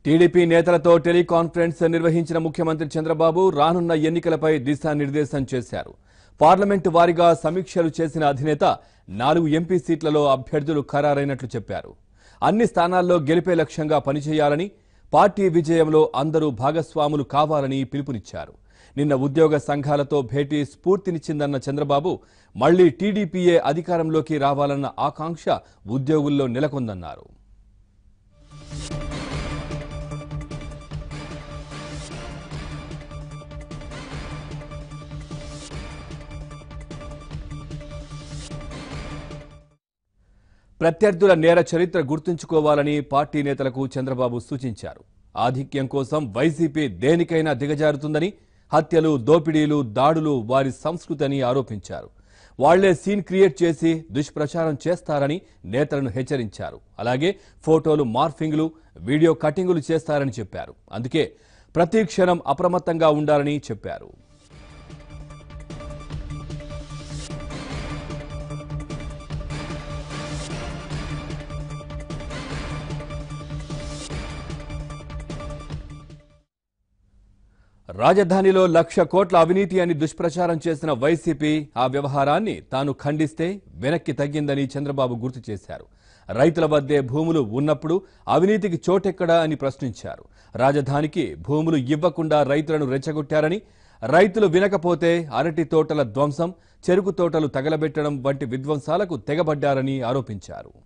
TDP నేతలతో teleconference నిర్వహించిన ముఖ్యమంత్రి చంద్రబాబు రానున్న ఎన్నికలపై దిశానిర్దేశం చేశారు పార్లమెంటు వారీగా సమీక్షలు చేసిన అధినేత నాలుగు ఎంపీ సీట్లలో అభ్యర్థులు ఖరారైనట్లు చెప్పారు అన్ని స్థానాల్లో గెలిపే లక్ష్యంగా పనిచేయాలని పార్టీ విజయంలో అందరూ భాగస్వాములు కావాలని పిలుపునిచ్చారు నిన్న ఉద్యోగ సంఘాలతో భేటీ స్ఫూర్తినిచ్చిందన్న చంద్రబాబు మళ్లీ టీడీపీయే అధికారంలోకి రావాలన్న ఆకాంక్ష ఉద్యోగుల్లో నెలకొందన్నారు ప్రత్యర్థుల నేర చరిత్ర గుర్తుంచుకోవాలని పార్టీ నేతలకు చంద్రబాబు సూచించారు ఆధిక్యం కోసం వైసీపీ దేనికైనా దిగజారుతుందని హత్యలు దోపిడీలు దాడులు వారి సంస్కృతి అని ఆరోపించారు వాళ్లే సీన్ క్రియేట్ చేసి దుష్ప్రచారం చేస్తారని నేతలను హెచ్చరించారు అలాగే ఫోటోలు మార్ఫింగ్లు వీడియో కటింగులు చేస్తారని చెప్పారు అందుకే ప్రతి క్షణం అప్రమత్తంగా ఉండాలని చెప్పారు రాజధానిలో లక్ష కోట్ల అవినీతి అని దుష్ప్రచారం చేసిన వైసీపీ ఆ వ్యవహారాన్ని తాను ఖండిస్తే వెనక్కి తగ్గిందని చంద్రబాబు గుర్తు చేశారు రైతుల వద్దే భూములు ఉన్నప్పుడు అవినీతికి చోటెక్కడా అని ప్రశ్నించారు రాజధానికి భూములు ఇవ్వకుండా రైతులను రెచ్చగొట్టారని రైతులు వినకపోతే అరటి తోటల ధ్వంసం చెరుకు తోటలు తగలబెట్టడం వంటి విధ్వంసాలకు తెగబడ్డారని ఆరోపించారు